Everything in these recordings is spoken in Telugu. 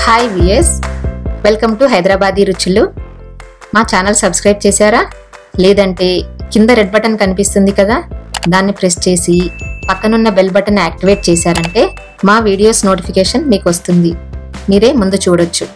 హాయ్ విఎస్ వెల్కమ్ టు హైదరాబాదీ రుచులు మా ఛానల్ సబ్స్క్రైబ్ చేశారా లేదంటే కింద రెడ్ బటన్ కనిపిస్తుంది కదా దాన్ని ప్రెస్ చేసి పక్కనున్న బెల్ బటన్ యాక్టివేట్ చేశారంటే మా వీడియోస్ నోటిఫికేషన్ మీకు వస్తుంది మీరే ముందు చూడొచ్చు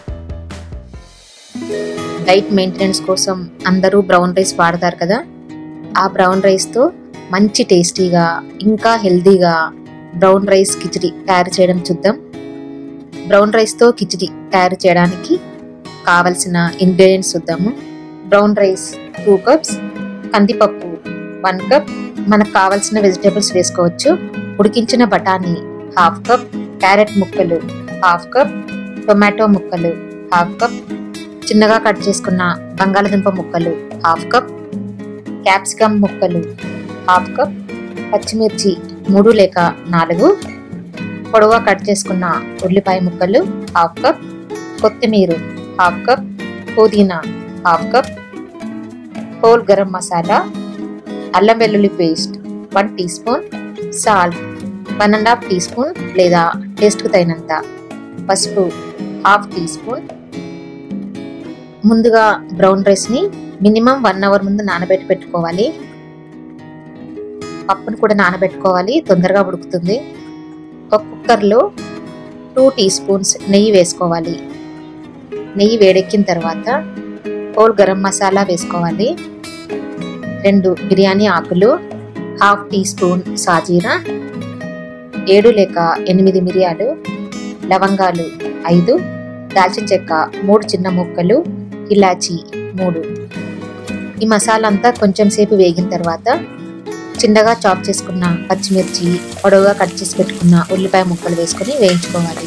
డైట్ మెయింటెనెన్స్ కోసం అందరూ బ్రౌన్ రైస్ వాడతారు కదా ఆ బ్రౌన్ రైస్తో మంచి టేస్టీగా ఇంకా హెల్దీగా బ్రౌన్ రైస్ కిచిడి తయారు చేయడం చూద్దాం బ్రౌన్ రైస్తో కిచిడి తయారు చేయడానికి కావలసిన ఇంగ్రీడియంట్స్ చూద్దాము బ్రౌన్ రైస్ టూ కప్స్ కందిపప్పు వన్ కప్ మనకు కావలసిన వెజిటేబుల్స్ వేసుకోవచ్చు ఉడికించిన బఠానీ హాఫ్ కప్ క్యారెట్ ముక్కలు హాఫ్ కప్ టొమాటో ముక్కలు హాఫ్ కప్ చిన్నగా కట్ చేసుకున్న బంగాళదుంప ముక్కలు హాఫ్ కప్ క్యాప్సికమ్ ముక్కలు హాఫ్ కప్ పచ్చిమిర్చి మూడు లేక నాలుగు పొడవుగా కట్ చేసుకున్న ఉల్లిపాయ ముక్కలు హాఫ్ కప్ కొత్తిమీర హాఫ్ కప్ పుదీనా half cup whole garam masala అల్లం వెల్లుల్లి paste one teaspoon salt one and half teaspoon లేదా టేస్ట్కు తగినంత పసుపు హాఫ్ టీ స్పూన్ ముందుగా బ్రౌన్ రైస్ని మినిమం వన్ అవర్ ముందు నానబెట్టి పెట్టుకోవాలి పప్పును కూడా నానబెట్టుకోవాలి తొందరగా ఉడుకుతుంది ఒక కుక్కర్లో టూ టీ స్పూన్స్ నెయ్యి వేసుకోవాలి నెయ్యి వేడెక్కిన తర్వాత హోల్ గరం మసాలా వేసుకోవాలి రెండు బిర్యానీ ఆకులు హాఫ్ టీ స్పూన్ సాజీరా ఏడు లేక ఎనిమిది మిరియాలు లవంగాలు ఐదు దాల్చిన చెక్క మూడు చిన్న ముక్కలు ఇలాచి మూడు ఈ మసాలా అంతా కొంచెం సేపు వేగిన తర్వాత చిన్నగా చాప్ చేసుకున్న పచ్చిమిర్చి పొడవుగా కట్ చేసి పెట్టుకున్న ఉల్లిపాయ ముక్కలు వేసుకొని వేయించుకోవాలి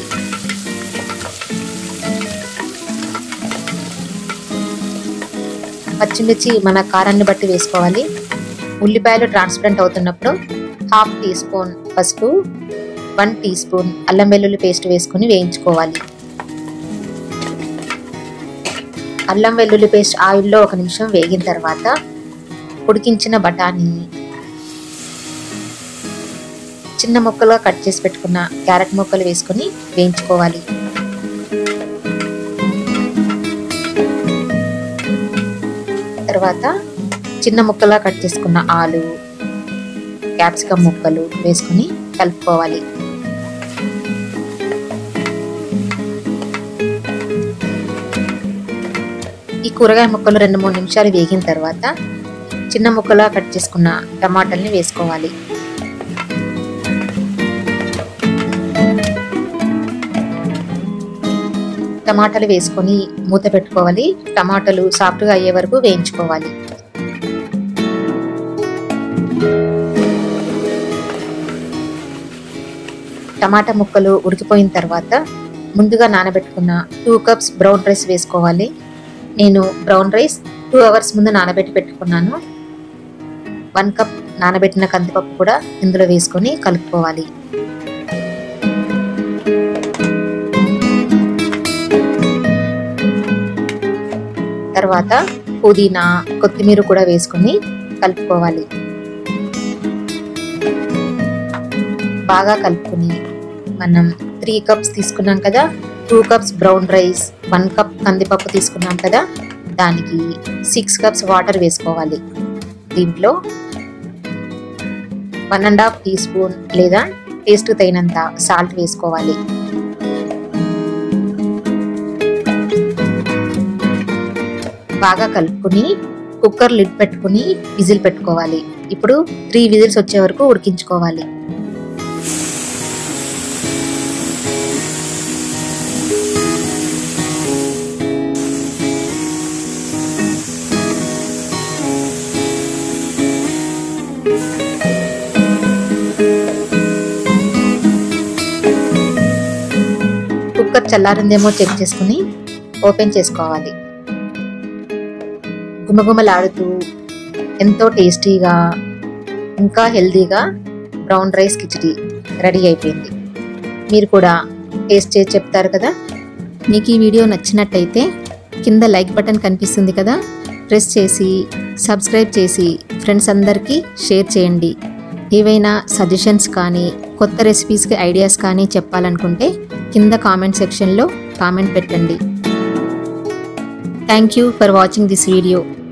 పచ్చిమిర్చి మన కారాన్ని బట్టి వేసుకోవాలి ఉల్లిపాయలు ట్రాన్స్పరెంట్ అవుతున్నప్పుడు హాఫ్ టీ స్పూన్ పసుపు వన్ టీ స్పూన్ అల్లం వెల్లుల్లి పేస్ట్ వేసుకొని వేయించుకోవాలి అల్లం వెల్లుల్లి పేస్ట్ ఆయిల్లో ఒక నిమిషం వేగిన తర్వాత ఉడికించిన బఠానీ చిన్న ముక్కలుగా కట్ చేసి పెట్టుకున్న క్యారెట్ ముక్కలు వేసుకొని వేయించుకోవాలి తర్వాత చిన్న ముక్కలా కట్ చేసుకున్న ఆలు క్యాప్సికమ్ ముక్కలు వేసుకొని కలుపుకోవాలి ఈ కూరగాయ ముక్కలు రెండు మూడు నిమిషాలు వేగిన తర్వాత చిన్న ముక్కలా కట్ చేసుకున్న టమాటాల్ని వేసుకోవాలి టమాటాలు వేసుకొని మూత పెట్టుకోవాలి టమాటాలు సాఫ్ట్గా అయ్యే వరకు వేయించుకోవాలి టమాటా ముక్కలు ఉడికిపోయిన తర్వాత ముందుగా నానబెట్టుకున్న టూ కప్స్ బ్రౌన్ రైస్ వేసుకోవాలి నేను బ్రౌన్ రైస్ టూ అవర్స్ ముందు నానబెట్టి పెట్టుకున్నాను వన్ కప్ నానబెట్టిన కందిపప్పు కూడా ఇందులో వేసుకొని కలుపుకోవాలి తర్వాత పుదీనా కొత్తిమీర కూడా వేసుకొని కలుపుకోవాలి బాగా కలుపుకొని మనం త్రీ కప్స్ తీసుకున్నాం కదా two cups brown rice one cup కందిపప్పు తీసుకున్నాం కదా దానికి సిక్స్ కప్స్ వాటర్ వేసుకోవాలి దీంట్లో one and half teaspoon లేదా టేస్ట్ తగినంత సాల్ట్ వేసుకోవాలి బాగా కలుపుకుని కుక్కర్ లిడ్ పెట్టుకుని విజిల్ పెట్టుకోవాలి ఇప్పుడు త్రీ విజిల్స్ వచ్చే వరకు ఉడికించుకోవాలి కుక్కర్ చల్లారిందేమో చెక్ చేసుకుని ఓపెన్ చేసుకోవాలి గుమగుమలాడుతూ ఎంతో టేస్టీగా ఇంకా హెల్తీగా బ్రౌన్ రైస్ కిచిడి రెడీ అయిపోయింది మీరు కూడా టేస్ట్ చేసి చెప్తారు కదా మీకు ఈ వీడియో నచ్చినట్టయితే కింద లైక్ బటన్ కనిపిస్తుంది కదా ప్రెస్ చేసి సబ్స్క్రైబ్ చేసి ఫ్రెండ్స్ అందరికీ షేర్ చేయండి ఏవైనా సజెషన్స్ కానీ కొత్త రెసిపీస్కి ఐడియాస్ కానీ చెప్పాలనుకుంటే కింద కామెంట్ సెక్షన్లో కామెంట్ పెట్టండి thank you for watching this video